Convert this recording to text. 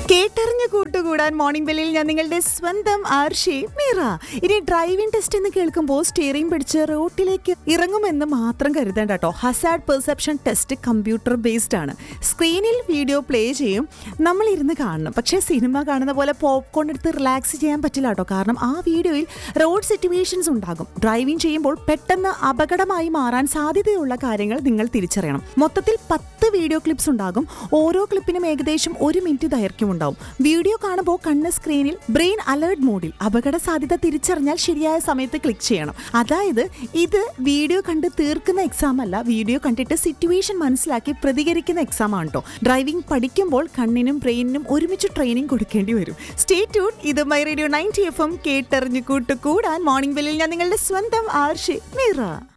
കേട്ടറിഞ്ഞ് കൂട്ടുകൂടാൻ മോർണിംഗ് ബെല്ലിൽ ഞാൻ നിങ്ങളുടെ സ്വന്തം ആർഷി മീറ ഇനി ഡ്രൈവിംഗ് ടെസ്റ്റ് എന്ന് കേൾക്കുമ്പോൾ സ്റ്റിയറിംഗ് പിടിച്ച് റോട്ടിലേക്ക് ഇറങ്ങുമെന്ന് മാത്രം കരുതേണ്ട കേട്ടോ hazard perception test computer based ആണ് സ്ക്രീനിൽ വീഡിയോ പ്ലേ ചെയ്യും നമ്മൾ ഇരുന്ന് കാണണം പക്ഷേ സിനിമ കാണുന്ന പോലെ പോപ്കോൺ എടുത്ത് റിലാക്സ് ചെയ്യാൻ പറ്റില്ല കേട്ടോ കാരണം ആ വീഡിയോയിൽ റോഡ് സിറ്റുവേഷൻസ് ഉണ്ടാകും ഡ്രൈവിംഗ് ചെയ്യുമ്പോൾ പെട്ടെന്ന് അപകടമായി മാറാൻ സാധ്യതയുള്ള കാര്യങ്ങൾ നിങ്ങൾ തിരിച്ചറിയണം മൊത്തത്തിൽ പത്ത് വീഡിയോ ക്ലിപ്സ് ഉണ്ടാകും ഓരോ ക്ലിപ്പിനും ഏകദേശം ഒരു മിനിറ്റ് ദൈർഘ്യം ഉണ്ടാവും വീഡിയോ കാണുമ്പോൾ കണ്ണ് സ്ക്രീനിൽ ബ്രെയിൻ അലേർട്ട് മോഡിൽ അപകട സാധ്യത തിരിച്ചറിഞ്ഞാൽ ശരിയായ സമയത്ത് ക്ലിക്ക് ചെയ്യണം അതായത് ഇത് വീഡിയോ കണ്ട് തീർക്കുന്ന എക്സാം അല്ല വീഡിയോ കണ്ടിട്ട് സിറ്റുവേഷൻ മനസ്സിലാക്കി പ്രതികരിക്കുന്ന എക്സാം ആണ് കേട്ടോ ഡ്രൈവിംഗ് പഠിക്കുമ്പോൾ കണ്ണിനും ബ്രെയിനിനും ഒരുമിച്ച് ട്രെയിനിങ് കൊടുക്കേണ്ടി വരും സ്റ്റേ ട്യൂൺ ഇത് my radio ninety F M കേട്ടറിഞ്ഞു കൂട്ടുകൂടാൻ മോർണിംഗ് ബെല്ലിൽ ഞാൻ നിങ്ങളുടെ സ്വന്തം ആർഷി മീറ